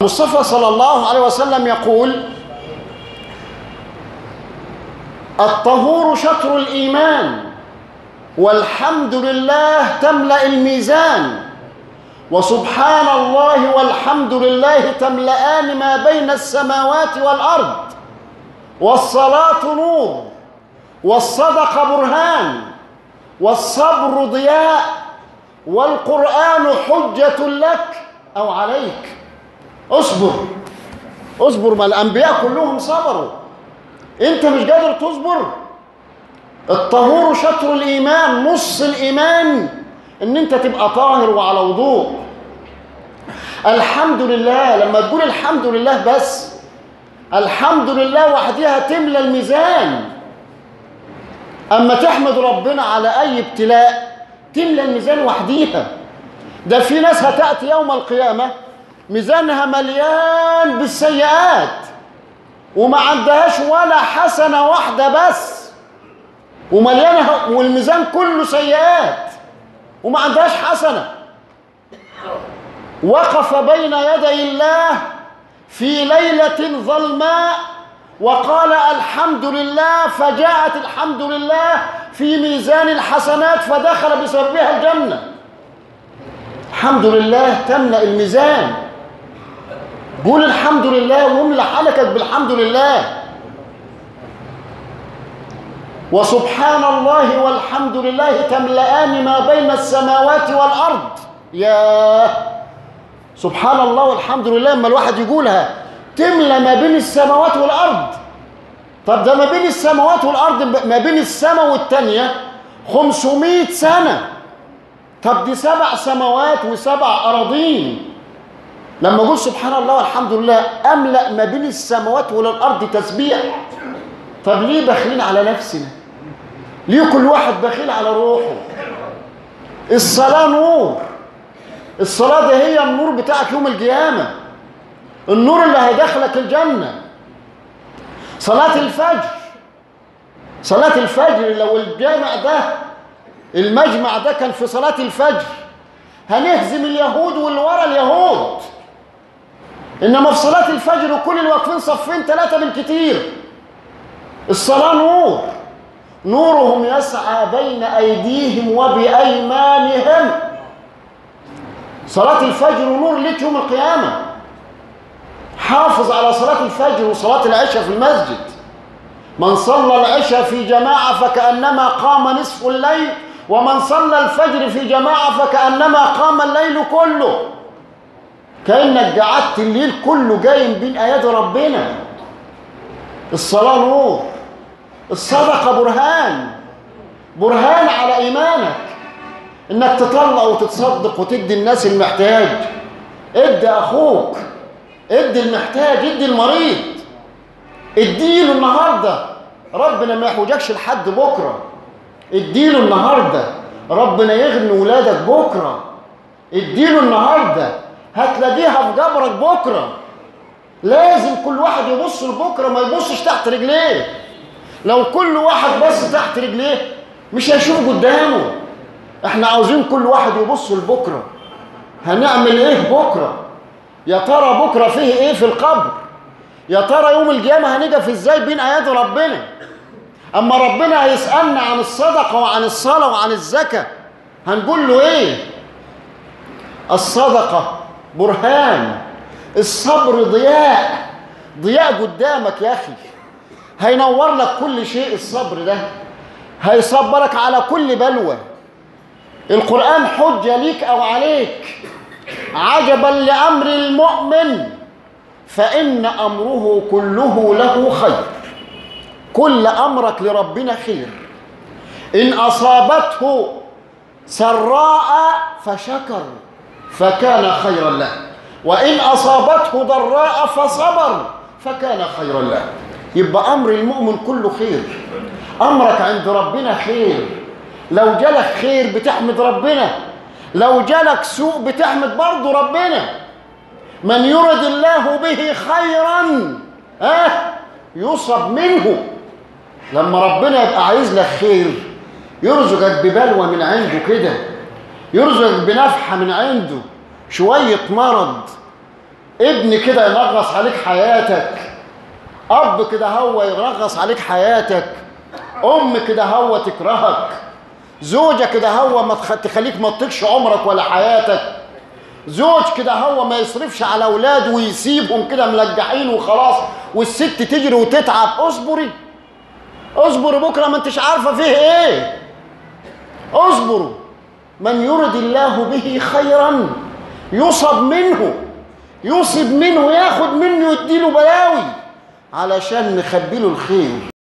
المصطفى صلى الله عليه وسلم يقول الطهور شطر الإيمان والحمد لله تملأ الميزان وسبحان الله والحمد لله تملأان ما بين السماوات والأرض والصلاة نور والصدقة برهان والصبر ضياء والقرآن حجة لك أو عليك اصبر اصبر ما الأنبياء كلهم صبروا انت مش قادر تصبر الطهور شطر الإيمان نص الإيمان ان انت تبقى طاهر وعلى وضوء الحمد لله لما تقول الحمد لله بس الحمد لله وحدها تملى الميزان اما تحمد ربنا على اي ابتلاء تملى الميزان وحديها ده في ناس هتاتي يوم القيامه ميزانها مليان بالسيئات وما عندهاش ولا حسنه واحده بس ومليانها والميزان كله سيئات وما عندهاش حسنه وقف بين يدي الله في ليله ظلماء وقال الحمد لله فجاءت الحمد لله في ميزان الحسنات فدخل بسببها الجنه الحمد لله تملا الميزان قول الحمد لله واملى حلقك بالحمد لله وسبحان الله والحمد لله تملأان ما بين السماوات والأرض يا سبحان الله والحمد لله لما الواحد يقولها تملى ما بين السماوات والأرض طب ده ما بين السماوات والأرض ما بين السماء والتانية 500 سنة طب دي سبع سماوات وسبع أراضين لما أقول سبحان الله والحمد لله أملأ ما بين السماوات والأرض تسبيح طب ليه بخلين على نفسنا ليه كل واحد بخيل على روحه الصلاة نور الصلاة دي هي النور بتاعك يوم القيامة النور اللي هيدخلك الجنة صلاة الفجر صلاة الفجر لو الجامع ده المجمع ده كان في صلاة الفجر هنهزم اليهود واللي ورا اليهود انما في صلاة الفجر وكل اللي واقفين صفين ثلاثة بالكتير الصلاة نور نورهم يسعى بين أيديهم وبأيمانهم صلاة الفجر نور لك يوم القيامة حافظ على صلاة الفجر وصلاة العشاء في المسجد من صلى العشاء في جماعة فكأنما قام نصف الليل ومن صلى الفجر في جماعة فكأنما قام الليل كله كأنك قعدت الليل كله جاي بين آيات ربنا الصلاة نور الصدقة برهان برهان على إيمانك إنك تطلع وتتصدق وتدي الناس المحتاج ادي أخوك ادي المحتاج ادي المريض اديله النهاردة ربنا ما يحوجكش لحد بكرة اديله النهاردة ربنا يغني ولادك بكرة اديله النهاردة هتلاقيها في جبرك بكرة لازم كل واحد يبص لبكرة ما يبصش تحت رجليه لو كل واحد بص تحت رجليه مش هيشوف قدامه احنا عاوزين كل واحد يبص لبكره هنعمل ايه بكره يا ترى بكره فيه ايه في القبر يا ترى يوم القيامه هنقف ازاي بين ايات ربنا اما ربنا هيسالنا عن الصدقه وعن الصلاه وعن الزكاه هنقول له ايه الصدقه برهان الصبر ضياء ضياء قدامك يا اخي هينور لك كل شيء الصبر ده هيصبرك على كل بلوى القرآن حجة ليك أو عليك عجبا لأمر المؤمن فإن أمره كله له خير كل أمرك لربنا خير إن أصابته سراء فشكر فكان خيرا له وإن أصابته ضراء فصبر فكان خيرا له يبقى أمر المؤمن كله خير أمرك عند ربنا خير لو جالك خير بتحمد ربنا لو جالك سوء بتحمد برضه ربنا من يرد الله به خيرا اه يصب منه لما ربنا يبقى عايز لك خير يرزقك ببلوى من عنده كده يرزقك بنفحة من عنده شوية مرض ابن كده ينغص عليك حياتك اب كده هو ينغص عليك حياتك ام كده هو تكرهك زوجة كده هو ما تخ- تخليك ما تطيقش عمرك ولا حياتك زوج كده هو ما يصرفش على اولاده ويسيبهم كده ملجحين وخلاص والست تجري وتتعب اصبري اصبري بكره ما انتش عارفه فيه ايه اصبروا من يرد الله به خيرا يصب منه يصب منه ياخد منه يديله بلاوي علشان نخبي له الخير